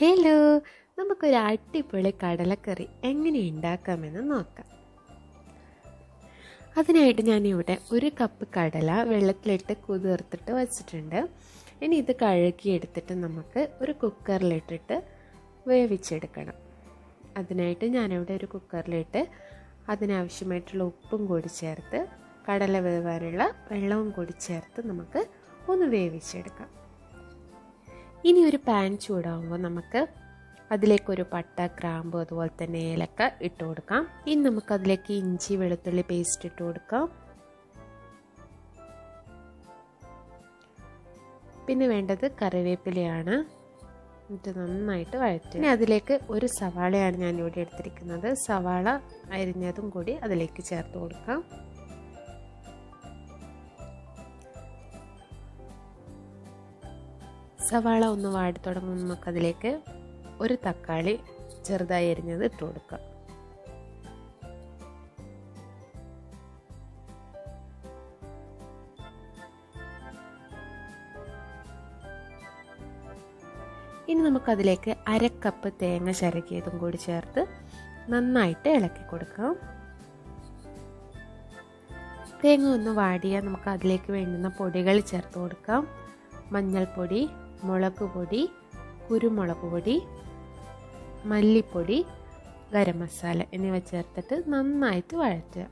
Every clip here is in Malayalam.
ഹലോ നമുക്കൊരു അടിപൊളി കടലക്കറി എങ്ങനെ ഉണ്ടാക്കാമെന്ന് നോക്കാം അതിനായിട്ട് ഞാനിവിടെ ഒരു കപ്പ് കടല വെള്ളത്തിലിട്ട് കുതിർത്തിട്ട് വച്ചിട്ടുണ്ട് ഇനി ഇത് കഴുകിയെടുത്തിട്ട് നമുക്ക് ഒരു കുക്കറിലിട്ടിട്ട് വേവിച്ചെടുക്കണം അതിനായിട്ട് ഞാനിവിടെ ഒരു കുക്കറിലിട്ട് അതിനാവശ്യമായിട്ടുള്ള ഉപ്പും കൂടി ചേർത്ത് കടല വേവാനുള്ള വെള്ളവും കൂടി ചേർത്ത് നമുക്ക് ഒന്ന് വേവിച്ചെടുക്കാം ഇനി ഒരു പാൻ ചൂടാകുമ്പോൾ നമുക്ക് അതിലേക്കൊരു പട്ട ഗ്രാമ്പു അതുപോലെ തന്നെ ഏലക്ക ഇട്ട് കൊടുക്കാം ഇനി നമുക്ക് അതിലേക്ക് ഇഞ്ചി വെളുത്തുള്ളി പേസ്റ്റ് ഇട്ട് കൊടുക്കാം പിന്നെ വേണ്ടത് കറിവേപ്പിലയാണ് എന്നിട്ട് നന്നായിട്ട് വഴറ്റുക ഇനി അതിലേക്ക് ഒരു സവാളയാണ് ഞാൻ ഇവിടെ എടുത്തിരിക്കുന്നത് സവാള അരിഞ്ഞതും കൂടി അതിലേക്ക് ചേർത്ത് കൊടുക്കാം സവാള ഒന്ന് വാടി തുടങ്ങുമ്പോൾ നമുക്കതിലേക്ക് ഒരു തക്കാളി ചെറുതായി അരിഞ്ഞത് ഇട്ട് കൊടുക്കാം ഇനി നമുക്കതിലേക്ക് അരക്കപ്പ് തേങ്ങ ചരക്കിയതും കൂടി ചേർത്ത് നന്നായിട്ട് ഇളക്കി കൊടുക്കാം തേങ്ങ ഒന്ന് വാടിയാൽ നമുക്ക് അതിലേക്ക് വേണ്ടുന്ന പൊടികൾ ചേർത്ത് കൊടുക്കാം മഞ്ഞൾപ്പൊടി മുളക് പൊടി കുരുമുളക് പൊടി മല്ലിപ്പൊടി ഗരം മസാല എന്നിവ ചേർത്തിട്ട് നന്നായിട്ട് വഴറ്റുക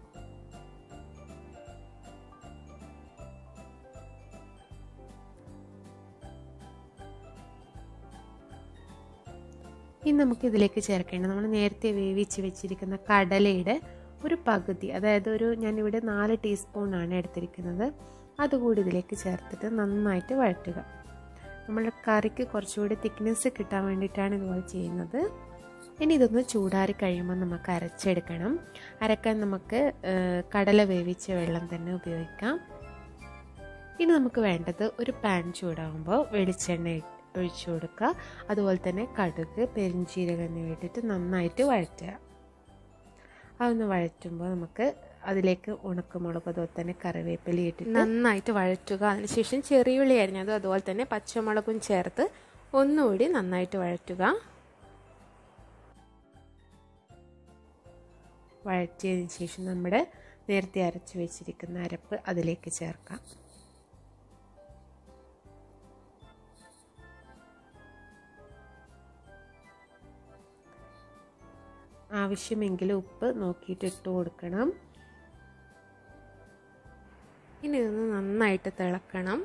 ഇനി നമുക്ക് ഇതിലേക്ക് ചേർക്കേണ്ടത് നമ്മൾ നേരത്തെ വേവിച്ച് വെച്ചിരിക്കുന്ന കടലയുടെ ഒരു പകുതി അതായത് ഒരു ഞാനിവിടെ നാല് ടീസ്പൂണാണ് എടുത്തിരിക്കുന്നത് അതുകൂടി ഇതിലേക്ക് ചേർത്തിട്ട് നന്നായിട്ട് വഴറ്റുക നമ്മുടെ കറിക്ക് കുറച്ചുകൂടി തിക്നെസ് കിട്ടാൻ വേണ്ടിയിട്ടാണ് ഇതുപോലെ ചെയ്യുന്നത് ഇനി ഇതൊന്ന് ചൂടാറി കഴിയുമ്പോൾ നമുക്ക് അരച്ചെടുക്കണം അരക്കാൻ നമുക്ക് കടല വേവിച്ച വെള്ളം തന്നെ ഉപയോഗിക്കാം ഇനി നമുക്ക് വേണ്ടത് ഒരു പാൻ ചൂടാകുമ്പോൾ വെളിച്ചെണ്ണ ഒഴിച്ചു കൊടുക്കുക അതുപോലെ തന്നെ കടുക് പെരിഞ്ചീരകം എന്നിവ ഇട്ടിട്ട് നന്നായിട്ട് വഴറ്റുക അതൊന്ന് വഴറ്റുമ്പോൾ നമുക്ക് അതിലേക്ക് ഉണക്കമുളക് അതുപോലെ തന്നെ കറിവേപ്പില ഇട്ടിട്ട് നന്നായിട്ട് വഴറ്റുക അതിനുശേഷം ചെറിയുള്ളി അരിഞ്ഞതും അതുപോലെ തന്നെ പച്ചമുളകും ചേർത്ത് ഒന്നുകൂടി നന്നായിട്ട് വഴറ്റുക വഴറ്റിയതിന് ശേഷം നമ്മുടെ നേരത്തെ അരച്ചു വെച്ചിരിക്കുന്ന അരപ്പ് അതിലേക്ക് ചേർക്കാം ആവശ്യമെങ്കിൽ ഉപ്പ് നോക്കിയിട്ട് ഇട്ട് കൊടുക്കണം ഇനി ഇതൊന്ന് നന്നായിട്ട് തിളക്കണം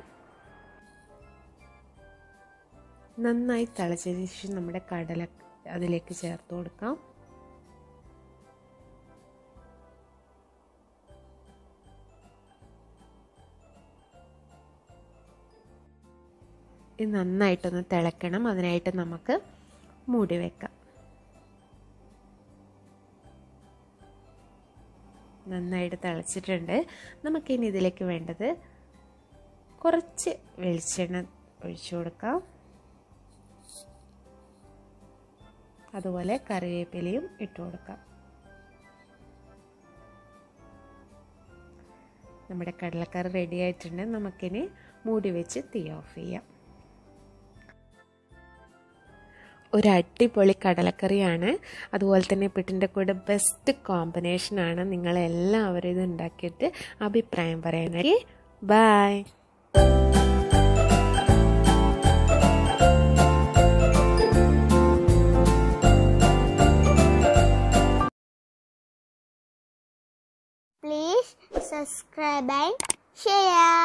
നന്നായി തിളച്ചതിന് ശേഷം നമ്മുടെ കടല അതിലേക്ക് ചേർത്ത് കൊടുക്കാം ഇത് നന്നായിട്ടൊന്ന് തിളക്കണം അതിനായിട്ട് നമുക്ക് മൂടി വെക്കാം നന്നായിട്ട് തിളച്ചിട്ടുണ്ട് നമുക്കിനി ഇതിലേക്ക് വേണ്ടത് കുറച്ച് വെളിച്ചെണ്ണ ഒഴിച്ചു കൊടുക്കാം അതുപോലെ കറിവേപ്പിലയും ഇട്ട് കൊടുക്കാം നമ്മുടെ കടലക്കറി റെഡി ആയിട്ടുണ്ട് നമുക്കിനി മൂടി വെച്ച് തീ ഓഫ് ചെയ്യാം ഒരു അടിപൊളി കടലക്കറിയാണ് അതുപോലെ തന്നെ പിട്ടിൻ്റെ കൂടെ ബെസ്റ്റ് കോമ്പിനേഷനാണ് നിങ്ങളെല്ലാവരും ഇത് ഉണ്ടാക്കിയിട്ട് അഭിപ്രായം പറയാനായി bye Please subscribe and share.